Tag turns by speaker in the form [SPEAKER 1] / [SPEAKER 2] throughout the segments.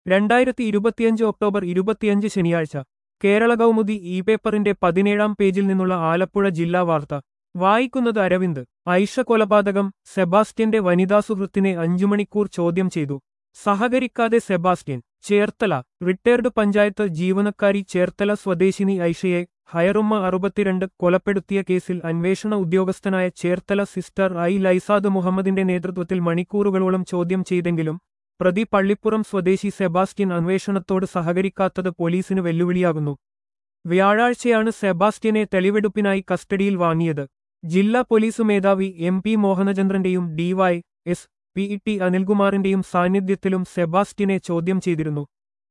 [SPEAKER 1] രണ്ടായിരത്തി ഇരുപത്തിയഞ്ച് ഒക്ടോബർ ഇരുപത്തിയഞ്ച് ശനിയാഴ്ച കേരള കൗമുദി ഇ പേപ്പറിന്റെ പതിനേഴാം പേജിൽ നിന്നുള്ള ആലപ്പുഴ ജില്ലാ വാർത്ത വായിക്കുന്നത് അരവിന്ദ് ഐഷ കൊലപാതകം സെബാസ്റ്റ്യന്റെ വനിതാ സുഹൃത്തിനെ അഞ്ചു മണിക്കൂർ ചോദ്യം ചെയ്തു സഹകരിക്കാതെ സെബാസ്റ്റ്യൻ ചേർത്തല റിട്ടയർഡ് പഞ്ചായത്ത് ജീവനക്കാരി ചേർത്തല സ്വദേശിനി ഐഷയെ ഹയറുമ്മ അറുപത്തിരണ്ട് കൊലപ്പെടുത്തിയ കേസിൽ അന്വേഷണ ഉദ്യോഗസ്ഥനായ ചേർത്തല സിസ്റ്റർ ഐ ലൈസാദ് മുഹമ്മദിന്റെ നേതൃത്വത്തിൽ മണിക്കൂറുകളോളം ചോദ്യം ചെയ്തെങ്കിലും പ്രതി പള്ളിപ്പുറം സ്വദേശി സെബാസ്റ്റ്യൻ അന്വേഷണത്തോട് സഹകരിക്കാത്തത് പോലീസിന് വെല്ലുവിളിയാകുന്നു വ്യാഴാഴ്ചയാണ് സെബാസ്റ്റ്യനെ തെളിവെടുപ്പിനായി കസ്റ്റഡിയിൽ വാങ്ങിയത് ജില്ലാ പോലീസ് മേധാവി എം പി മോഹനചന്ദ്രന്റെയും ഡിവൈ എസ് പി ടി അനിൽകുമാറിന്റെയും സാന്നിധ്യത്തിലും സെബാസ്റ്റ്യനെ ചോദ്യം ചെയ്തിരുന്നു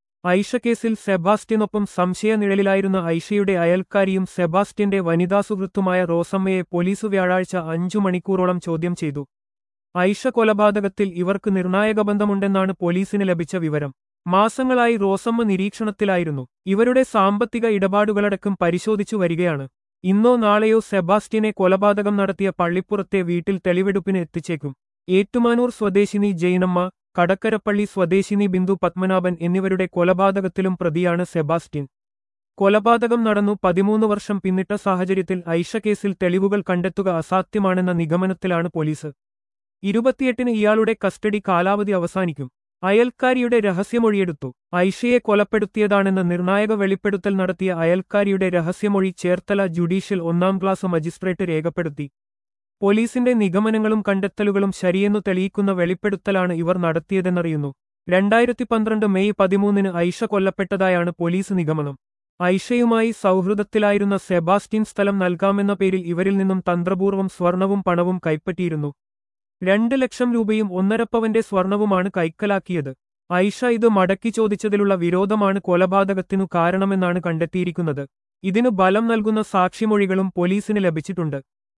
[SPEAKER 1] ഐഷ കേസിൽ സെബാസ്റ്റ്യനൊപ്പം സംശയനിഴലിലായിരുന്ന ഐഷയുടെ അയൽക്കാരിയും സെബാസ്റ്റ്യന്റെ വനിതാ സുഹൃത്തുമായ റോസമ്മയെ പോലീസ് വ്യാഴാഴ്ച അഞ്ചു മണിക്കൂറോളം ചോദ്യം ചെയ്തു ഐഷ കൊലപാതകത്തിൽ ഇവർക്ക് നിർണായക ബന്ധമുണ്ടെന്നാണ് പോലീസിന് ലഭിച്ച വിവരം മാസങ്ങളായി റോസമ്മ നിരീക്ഷണത്തിലായിരുന്നു ഇവരുടെ സാമ്പത്തിക ഇടപാടുകളടക്കം പരിശോധിച്ചു വരികയാണ് ഇന്നോ നാളെയോ സെബാസ്റ്റ്യനെ കൊലപാതകം നടത്തിയ പള്ളിപ്പുറത്തെ വീട്ടിൽ തെളിവെടുപ്പിന് എത്തിച്ചേക്കും ഏറ്റുമാനൂർ സ്വദേശിനി ജൈനമ്മ കടക്കരപ്പള്ളി സ്വദേശിനി ബിന്ദു പത്മനാഭൻ എന്നിവരുടെ കൊലപാതകത്തിലും പ്രതിയാണ് സെബാസ്റ്റ്യൻ കൊലപാതകം നടന്നു പതിമൂന്ന് വർഷം പിന്നിട്ട സാഹചര്യത്തിൽ ഐഷ കേസിൽ തെളിവുകൾ കണ്ടെത്തുക അസാധ്യമാണെന്ന നിഗമനത്തിലാണ് പോലീസ് ഇരുപത്തിയെട്ടിന് ഇയാളുടെ കസ്റ്റഡി കാലാവധി അവസാനിക്കും അയൽക്കാരിയുടെ രഹസ്യമൊഴിയെടുത്തു ഐഷയെ കൊലപ്പെടുത്തിയതാണെന്ന് നിർണായക വെളിപ്പെടുത്തൽ നടത്തിയ അയൽക്കാരിയുടെ രഹസ്യമൊഴി ചേർത്തല ജുഡീഷ്യൽ ഒന്നാം ക്ലാസ് മജിസ്ട്രേറ്റ് രേഖപ്പെടുത്തി പോലീസിന്റെ നിഗമനങ്ങളും കണ്ടെത്തലുകളും ശരിയെന്നു തെളിയിക്കുന്ന വെളിപ്പെടുത്തലാണ് ഇവർ നടത്തിയതെന്നറിയുന്നു രണ്ടായിരത്തി പന്ത്രണ്ട് മെയ് പതിമൂന്നിന് ഐഷ കൊല്ലപ്പെട്ടതായാണ് പോലീസ് നിഗമനം ഐഷയുമായി സൗഹൃദത്തിലായിരുന്ന സെബാസ്റ്റ്യൻ സ്ഥലം നൽകാമെന്ന പേരിൽ ഇവരിൽ നിന്നും തന്ത്രപൂർവ്വം സ്വർണവും പണവും കൈപ്പറ്റിയിരുന്നു രണ്ട് ലക്ഷം രൂപയും ഒന്നരപ്പവന്റെ സ്വർണവുമാണ് കൈക്കലാക്കിയത് ഐഷ ഇത് മടക്കി ചോദിച്ചതിലുള്ള വിരോധമാണ് കൊലപാതകത്തിനു കാരണമെന്നാണ് കണ്ടെത്തിയിരിക്കുന്നത് ഇതിനു ബലം നൽകുന്ന സാക്ഷിമൊഴികളും പോലീസിന് ലഭിച്ചിട്ടുണ്ട്